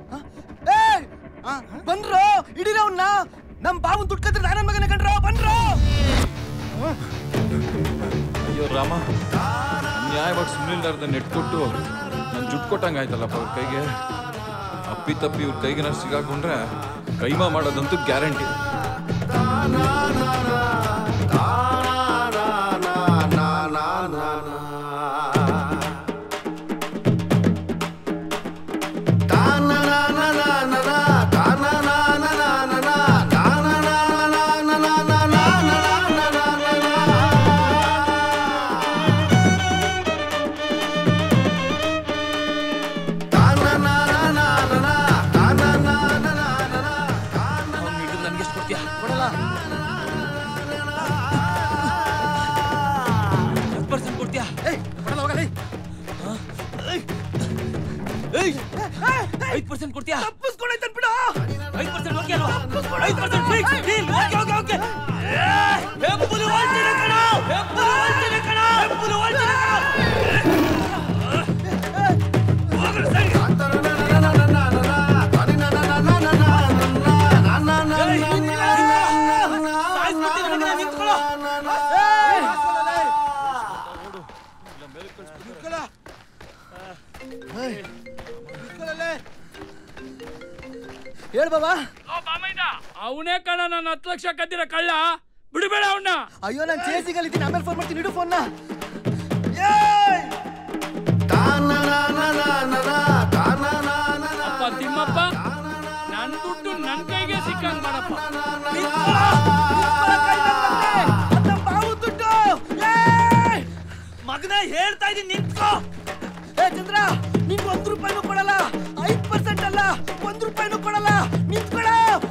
ಏಯ್! ಬಂದ್ರು ಹಿಡೀರ ಅವನ್ನ ನಮ್ ಬಾವನ್ ದುಡ್ಡು ಕದ್ರೆ ನನ್ನ ಮಗನ ಕಂಡ್ರ ಬಂದ್ರು ಅಯ್ಯೋ ರಾಮ ನ್ಯಾಯವಾಗಿ ಸುಮ್ಮನಿಲ್ಲಾರ್ದ ನೆಟ್ ಕೊಟ್ಟು ನಾನು ಜುಟ್ಟು ಕೊಟ್ಟಂಗೆ ಆಯ್ತಲ್ಲಪ್ಪ ಅವ್ರ ಕೈಗೆ ಅಪ್ಪಿ ತಪ್ಪಿ ಇವ್ರ ಕೈಗೆ ನಾನು ಸಿಗಾಕೊಂಡ್ರೆ ಕೈಮಾ ಮಾಡೋದಂತೂ ಗ್ಯಾರಂಟಿ ನನಗೆ ಎಷ್ಟು ಕೊಡ್ತೀಯಾ ಕೊಡಲ್ಲ ಎಷ್ಟು ಪರ್ಸೆಂಟ್ ಕೊಡ್ತೀಯಾ ಏಯ್ ಕೊಡಲ್ಲ ಹೋಗಲ್ಲ ಐದು ಪರ್ಸೆಂಟ್ ಕೊಡ್ತೀಯಾ ತಪ್ಪಿಸ್ಕೊಂಡೈತೆ ಬಿಡು ಐದು ಪರ್ಸೆಂಟ್ ಓಕೆ ಅಲ್ವಾ ಐದು percent fix deal okay okay okay ಹೆಪ್ಪುಲು ಹೋಲ್ತೀನಿ ಕಣ ಹೆಪ್ಪುಲು ಹೋಲ್ತೀನಿ ಕಣ ಹೆಪ್ಪುಲು ಹೋಲ್ತೀನಿ ಹೋಗ್ರಿ ಸರಿ ಸಾಯಿಸ್ಬಿಡ್ತೀನಿ ಮಗನೇ, ನಿಂತ್ಕೊಳ್ಳೋ ಹೇಳ್ ಬಾಬಾ ಅವನೇ ಕಣ ನನ್ನ ಹತ್ತು ಲಕ್ಷ ಕದ್ದಿರ ಕಳ್ಳ ಬಿಡಬೇಡ ಅವನ್ನ ಅಯ್ಯೋ ನಾನು ಚೇಸಿಗಲ್ಲಿದ್ದೀನಿ ಆಮೇಲೆ ಫೋನ್ ಮಾಡ್ತೀನಿ ಇಡು ಫೋನ್ನ ಅಪ್ಪ ತಿಮ್ಮಪ್ಪ ನನ್ ದುಡ್ಡು ನನ್ ಕೈಗೆ ಸಿಕ್ಕಂಗ್ ಮಾಡಪ್ಪ ಮಗನ ಹೇಳ್ತಾ ಇದೀನಿ ನಿಂತ್ಕೋ ಏ ಚಂದ್ರ ನಿಂಗೆ ಒಂದ್ ರೂಪಾಯಿನೂ ಕೊಡಲ್ಲ ಐದ್ ಪರ್ಸೆಂಟ್ ಅಲ್ಲ ಒಂದ್ ರೂಪಾಯಿನೂ ಕೊಡಲ್ಲ ನಿಂತ್ಕೊಳ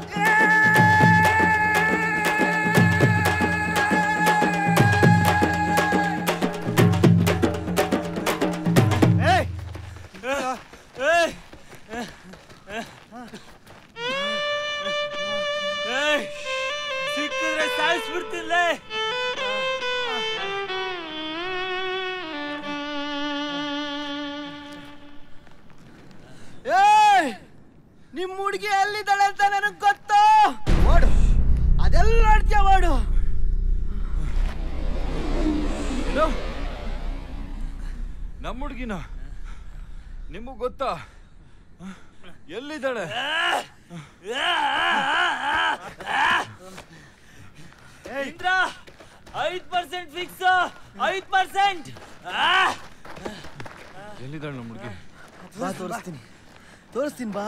ಏಯ್ ಸಿಕ್ಕಿದ್ರೆ ಸಾಯಿಸ್ಬಿಡ್ತಿಲ್ಲ ಏಯ್ ನಿಮ್ ಹುಡುಗಿ ಎಲ್ಲಿದ್ದಾಳೆ ಅಂತ ನನಗ್ ಗೊತ್ತು ಓಡು ಅದೆಲ್ಲ ಆಡ್ತೀಯ ಓಡು ಏನು? ನಮ್ಮ ಹುಡುಗಿನ ನಿಮಗ್ ಗೊತ್ತಾ ಎಲ್ಲಿದ್ದಾಳೆ ಇಂದ್ರ ಐದ್ ಪರ್ಸೆಂಟ್ ಫಿಕ್ಸ್ ಐದ್ ಪರ್ಸೆಂಟ್ ಎಲ್ಲಿದ್ದಾಳೆ ನಮ್ಮ ಹುಡುಗಿ ಬಾ ತೋರಿಸ್ತೀನಿ ತೋರಿಸ್ತೀನಿ ಬಾ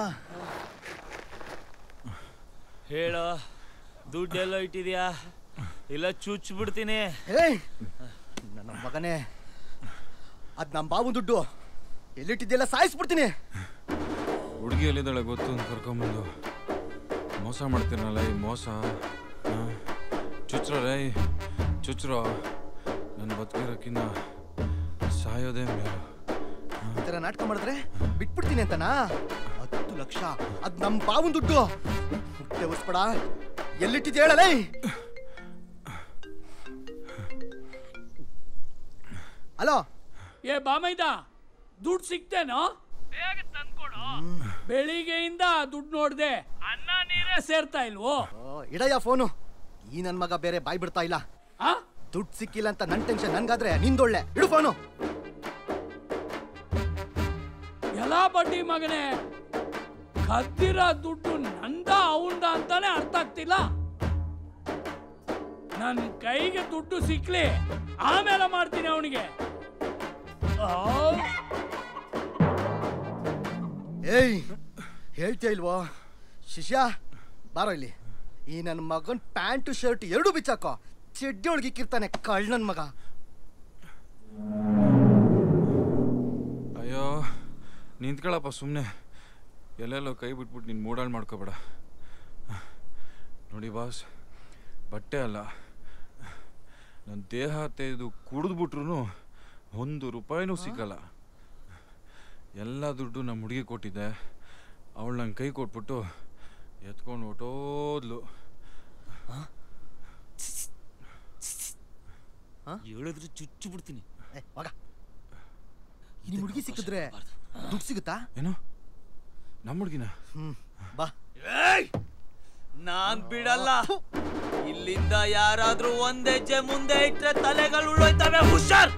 ಹೇಳು ದುಡ್ಡೆಲ್ಲ ಇಟ್ಟಿದ್ಯಾ ಇಲ್ಲ ಚುಚ್ಚ್ ಬಿಡ್ತೀನಿ ಏಯ್ ನನ್ನ ಮಗನೇ ಅದ್ ನಮ್ಮ ಬಾಬು ದುಡ್ಡು ಎಲ್ಲಿಟ್ಟಿದ್ದೆಲ್ಲ ಸಾಯಿಸ್ಬಿಡ್ತೀನಿ ಹುಡುಗಿ ಎಲ್ಲಿದ್ದಾಳೆ ಗೊತ್ತು ಅಂತ ಕರ್ಕೊಂಬಂದು ಮೋಸ ಮಾಡ್ತೀರನಲ್ಲ ಈ ಮೋಸ ಆ? ಚುಚ್ರೋ ರೇ ಚುಚ್ರೋ ನನ್ನ ಬದುಕಿರೋಕ್ಕಿನ್ನ ಸಾಯೋದೇ ಮೇಲು ಈ ಥರ ನಾಟಕ ಮಾಡಿದ್ರೆ ಬಿಟ್ಬಿಡ್ತೀನಿ ಅಂತನಾ ಹತ್ತು ಲಕ್ಷ ಅದ್ ನಮ್ಮ ಬಾವನ್ ದುಡ್ಡು ಮುಟ್ಟೆ ಉಸ್ಬೇಡ ಎಲ್ಲಿಟ್ಟಿದ್ದೆ ಹೇಳಲೇ ಹಲೋ ಏ ಬಾಮೈದ ದುಡ್ಡು ಸಿಕ್ತೇನೋ ಬೇಗ ತಂದ್ಕೊಡು ಬೆಳಿಗ್ಗೆಯಿಂದ ದುಡ್ಡು ನೋಡ್ದೆ ಅನ್ನ ನೀರೇ ಸೇರ್ತಾ ಇಲ್ವೋ ಓ, ಇಡಯ್ಯ ಫೋನು ಈ ನನ್ ಮಗ ಬೇರೆ ಬಾಯ್ ಬಿಡ್ತಾ ಇಲ್ಲ ಆ ದುಡ್ಡು ಸಿಕ್ಕಿಲ್ಲ ಅಂತ ನನ್ ಟೆನ್ಷನ್ ನನ್ಗಾದ್ರೆ ನಿಂದೊಳ್ಳೆ ಇಡು ಫೋನು ಎಲ್ಲ ಬಡ್ಡಿ ಮಗನೇ ಕದ್ದಿರೋ ದುಡ್ಡು ನಂದ ಅವಂದ ಅಂತಾನೆ ಅರ್ಥ ಆಗ್ತಿಲ್ಲ ನನ್ ಕೈಗೆ ದುಡ್ಡು ಸಿಕ್ಲಿ ಆಮೇಲೆ ಮಾಡ್ತೀನಿ ಅವನಿಗೆ ಏಯ್ ಹೇಳ್ತೀಯ ಇಲ್ವೋ ಶಿಷ್ಯ ಬಾರೋ ಇಲ್ಲಿ ಈ ನನ್ನ ಮಗನ್ ಪ್ಯಾಂಟು ಶರ್ಟ್ ಎರಡು ಬಿಚ್ಚಾಕೋ ಚಡ್ಡಿ ಒಳಗೆ ಇಕ್ಕಿರ್ತಾನೆ ಕಳ್ಳನ್ ಮಗ ಅಯ್ಯೋ ನಿಂತ್ಕೊಳ್ಳಪ್ಪ ಸುಮ್ಮನೆ ಎಲ್ಲೆಲ್ಲೋ ಕೈ ಬಿಟ್ಬಿಟ್ಟು ನೀನು ಮೂಡಾಳು ಮಾಡ್ಕೋಬೇಡ ನೋಡಿ ಬಾಸ್ ಬಟ್ಟೆ ಅಲ್ಲ ನನ್ನ ದೇಹ ತೆಗೆದು ಕುಡಿದ್ಬಿಟ್ರು ಒಂದು ರೂಪಾಯಿನೂ ಸಿಕ್ಕಲ್ಲ ಎಲ್ಲ ದುಡ್ಡು ನಮ್ಮ ಹುಡುಗಿ ಕೊಟ್ಟಿದ್ದೆ ಅವಳು ನಂಗೆ ಕೈ ಕೊಟ್ಬಿಟ್ಟು ಎತ್ಕೊಂಡು ಹೊಟ್ಟೋದ್ಲು ಹೇಳಿದ್ರೆ ಚುಚ್ಚು ಬಿಡ್ತೀನಿ ಏ, ಮಗ ನಿಮ್ ಹುಡುಗಿ ಸಿಕ್ಕಿದ್ರೆ ದುಡ್ಡು ಸಿಗುತ್ತಾ ಏನು ನಮ್ಮ ಹುಡುಗಿನ ಹ್ಮ್ ಬಾ ಏಯ್! ನಾನ್ ಬಿಡಲ್ಲ ಇಲ್ಲಿಂದ ಯಾರಾದ್ರೂ ಒಂದ್ ಹೆಜ್ಜೆ ಮುಂದೆ ಇಟ್ರೆ ತಲೆಗಳು ಉಳ್ಳೋಯ್ತವೆ ಹುಷಾರ್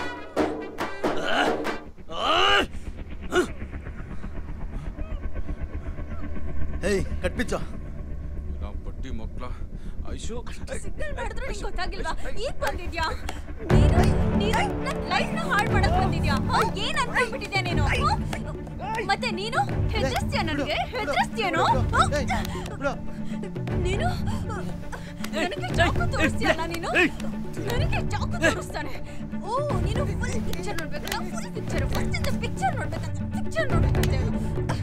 ಹೇಯ್ ಕಟ್ಪಿಚ್ಚೋ ನಾವು ಬಡ್ಡಿ ಮಕ್ಳ ಐಶು ಸಿಗ್ನಲ್ ಮಾಡಿದ್ರು ನಿಂಗೆ ಗೊತ್ತಾಗಿಲ್ವಾ ಈಗ ಬಂದಿದ್ಯಾ ನೀನು ನೀನು ನನ್ನ ಲೈಫ್ನ ಹಾಳು ಮಾಡಕ್ ಬಂದಿದ್ಯಾ ಹ? ಏನ್ ಅನ್ಕೊಂಡ್ಬಿಟ್ಟಿದ್ಯಾ ನೀನು ಹ? ಮತ್ತೆ ನೀನು ಹೆದರ್ಸ್ತೀಯ ನನಗೆ ಹೆದರ್ಸ್ತೀಯನೋ ಹ? ನೀನು ನನಗೆ ಚಾಕು ತೋರಿಸ್ತೀಯಲ್ಲ ನೀನು ನನಗೆ ಚಾಕು ತೋರಿಸ್ತಾನೆ ಓ ನೀನು ಫುಲ್ ಪಿಕ್ಚರ್ ನೋಡ್ಬೇಕಲ್ಲ ಫುಲ್ ಪಿಕ್ಚರ್ ಫಸ್ಟ್ ಇಂದ ಪಿಕ್ಚರ್ ನೋಡ್ಬೇಕಂತ ಪಿಕ್ಚರ್ ನೋಡ್ಬೇಕಂತ ಹೇಳು.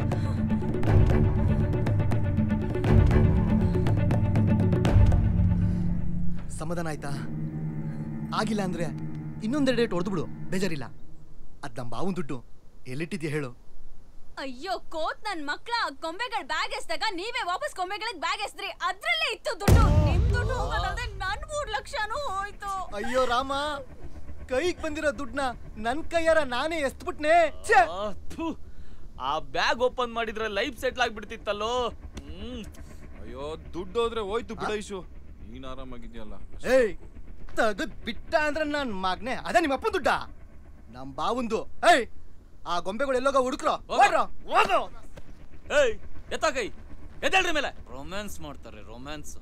ಸಮಾಧಾನ ಆಯ್ತಾ ಆಗಿಲ್ಲ ಅಂದ್ರೆ ಇನ್ನೊಂದೆರಡು ಡೇಟ್ ಹೊಡೆದು ಬಿಡು ಬೇಜಾರಿಲ್ಲ ಅದ್ ನಮ್ಮ ಬಾವನ್ ದುಡ್ಡು ಎಲ್ಲಿಟ್ಟಿದ್ಯಾ ಹೇಳು ಅಯ್ಯೋ ಕೋತ್ ನನ್ ಮಕ್ಳ ಗೊಂಬೆಗಳ ಬ್ಯಾಗ್ ಎಸ್ದಾಗ ನೀವೇ ವಾಪಸ್ ಗೊಂಬೆಗಳಿಗೆ ಬ್ಯಾಗ್ ಎಸ್ದ್ರಿ ಅದ್ರಲ್ಲೇ ಇತ್ತು ದುಡ್ಡು ನಿಮ್ ದುಡ್ಡು ಹೋಗೋದಲ್ದೆ ನನ್ ಮೂರ್ ಲಕ್ಷನೂ ಹೋಯ್ತು ಅಯ್ಯೋ ರಾಮ ಕೈಗ್ ಬಂದಿರೋ ದುಡ್ಡನ್ನ ನನ್ ಕೈಯಾರ ನಾನೇ ಎಸ್ತ್ಬಿಟ್ನೆ ಛೆ! ಆ, ಥು. ಆ ಬ್ಯಾಗ್ ಓಪನ್ ಮಾಡಿದ್ರೆ ಲೈಫ್ ಸೆಟ್ಲ್ ಆಗ್ಬಿಡ್ತಿತ್ತಲ್ಲೋ ಹ್ಮ್ ಅಯ್ಯೋ ದುಡ್ಡು ಹೋದ್ರೆ ಹೋಯ್ತು ಬಿಡ ಐಶು ನೀನ್ ಆರಾಮಾಗಿದ್ಯಲ್ಲ ಏಯ್ ತಗದ್ ಬಿಟ್ಟ ಅಂದ್ರೆ ನನ್ ಮಗ್ನೆ ಅದೇ ನಿಮ್ಮ ಅಪ್ಪನ ದುಡ್ಡ ನಮ್ ಬಾವಂದು ಏಯ್ ಆ ಗೊಂಬೆಗಳು ಎಲ್ಲೋಗ ಹುಡುಕ್ರೋ ಹೋಗ್ರೋ ಹೋಗೋ ಏಯ್ ಎತ್ತ ಕೈ ಎದ್ದೇಳ್ರಿ ಮೇಲೆ ರೊಮ್ಯಾನ್ಸ್ ಮಾಡ್ತಾರೆ ರೊಮ್ಯಾನ್ಸ್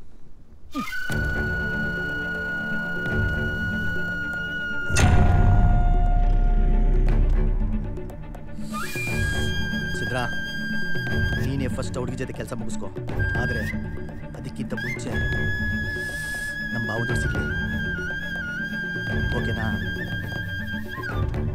ಸಿದ್ರಾ ನೀನೇ ಫಸ್ಟ್ ಹುಡುಗಿ ಜೊತೆ ಕೆಲಸ ಮುಗಿಸ್ಕೊ ಆದ್ರೆ ಅದಕ್ಕಿಂತ ಮುಂಚೆ ನಮ್ಮ ಬಾವು ಸಿಗ್ಲಿ ಓಕೆನಾ